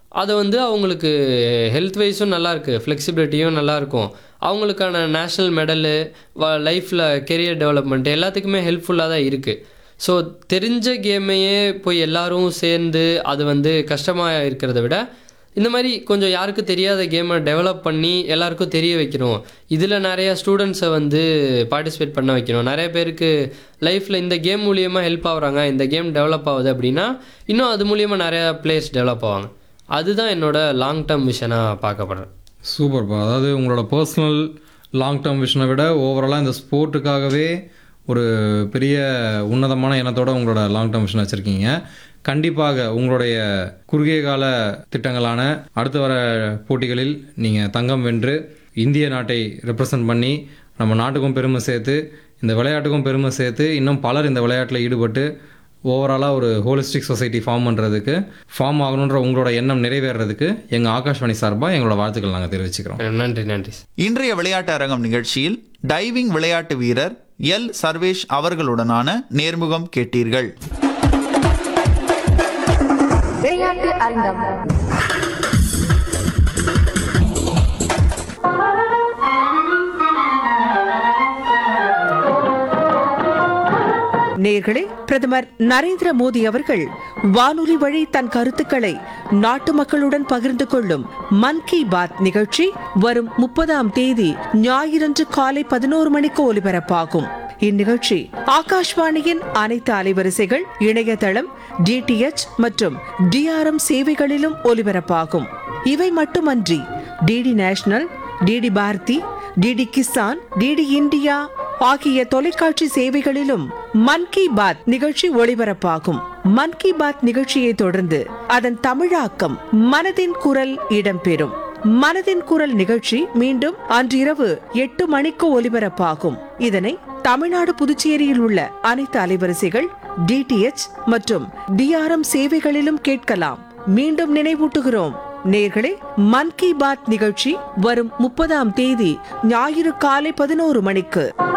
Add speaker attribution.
Speaker 1: அது வந்து அவங்களுக்கு ஹெல்த் வைஸும் நல்லாயிருக்கு ஃப்ளெக்சிபிலிட்டியும் நல்லாயிருக்கும் அவங்களுக்கான நேஷ்னல் மெடலு வ லைஃப்பில் கெரியர் டெவலப்மெண்ட் எல்லாத்துக்குமே ஹெல்ப்ஃபுல்லாக தான் இருக்குது ஸோ தெரிஞ்ச கேமையே போய் எல்லாரும் சேர்ந்து அது வந்து கஷ்டமாக இருக்கிறத விட இந்த மாதிரி கொஞ்சம் யாருக்கும் தெரியாத கேமை டெவலப் பண்ணி எல்லாருக்கும் தெரிய வைக்கணும் இதில் நிறையா ஸ்டூடெண்ட்ஸை வந்து பார்ட்டிசிபேட் பண்ண வைக்கணும் நிறைய பேருக்கு லைஃப்பில் இந்த கேம் மூலியமாக ஹெல்ப் ஆகுறாங்க இந்த கேம் டெவலப் ஆகுது அப்படின்னா இன்னும் அது மூலியமாக நிறையா பிளேயர்ஸ் டெவலப் ஆவாங்க அதுதான் என்னோட லாங் டேர்ம் விஷனாக பார்க்கப்படுறேன்
Speaker 2: சூப்பர்ப்பா அதாவது உங்களோட பர்சனல் லாங் டேர்ம் விஷனை விட ஓவராலாக இந்த ஸ்போர்ட்டுக்காகவே ஒரு பெரிய உன்னதமான எண்ணத்தோட உங்களோட லாங் டேர்ம் விஷன் வச்சுருக்கீங்க கண்டிப்பாக உங்களுடைய குறுகிய கால திட்டங்களான அடுத்து வர போட்டிகளில் நீங்கள் தங்கம் வென்று இந்திய நாட்டை ரெப்ரசன்ட் பண்ணி நம்ம நாட்டுக்கும் பெருமை சேர்த்து இந்த விளையாட்டுக்கும் பெருமை சேர்த்து இன்னும் பலர் இந்த விளையாட்டில் ஈடுபட்டு ஓவராலாக ஒரு ஹோலிஸ்டிக் சொசைட்டி ஃபார்ம் பண்ணுறதுக்கு ஃபார்ம் ஆகணுன்ற உங்களோட எண்ணம் நிறைவேறதுக்கு எங்கள் ஆகாஷ்வாணி சார்பாக எங்களோட வாழ்த்துக்கள் நாங்கள் தெரிவிச்சுக்கிறோம்
Speaker 1: நன்றி நன்றி
Speaker 3: இன்றைய விளையாட்டு அரங்கம் நிகழ்ச்சியில் டைவிங் விளையாட்டு வீரர் எல் சர்வேஷ் அவர்களுடனான நேர்முகம் கேட்டீர்கள்
Speaker 4: விளையாட்டு அரங்கம்
Speaker 5: நேர்களே பிரதமர் நரேந்திர மோடி அவர்கள் வானொலி வழி தன் கருத்துக்களை நாட்டு மக்களுடன் பகிர்ந்து கொள்ளும் மன் கி பாத் நிகழ்ச்சி வரும் முப்பதாம் தேதி ஞாயிறன்று காலை பதினோரு மணிக்கு ஒலிபரப்பாகும் இந்நிகழ்ச்சி ஆகாஷ்வாணியின் அனைத்து அலைவரிசைகள் இணையதளம் டிடிஎச் மற்றும் டிஆர்எம் சேவைகளிலும் ஒலிபரப்பாகும் இவை மட்டுமன்றி DD national DD Bharati DD Kisan DD India ஆகிய தொலைக்காட்சி சேவைகளிலும் மன் கி பாத் நிகழ்ச்சி ஒளிபரப்பாகும் மன் கி பாத் நிகழ்ச்சியை தொடர்ந்து அதன் தமிழாக்கம் மனதின் குரல் இடம்பெறும் மனதின் குரல் நிகழ்ச்சி மீண்டும் அன்றிரவு எட்டு மணிக்கு ஒலிபரப்பாகும் இதனை தமிழ்நாடு புதுச்சேரியில் உள்ள அனைத்து அலைவரிசைகள் டிடிஎச் மற்றும் டிஆர்எம் சேவைகளிலும் கேட்கலாம் மீண்டும் நினைவூட்டுகிறோம் நேர்களே மன் கி பாத் நிகழ்ச்சி வரும் முப்பதாம் தேதி ஞாயிறு காலை பதினோரு மணிக்கு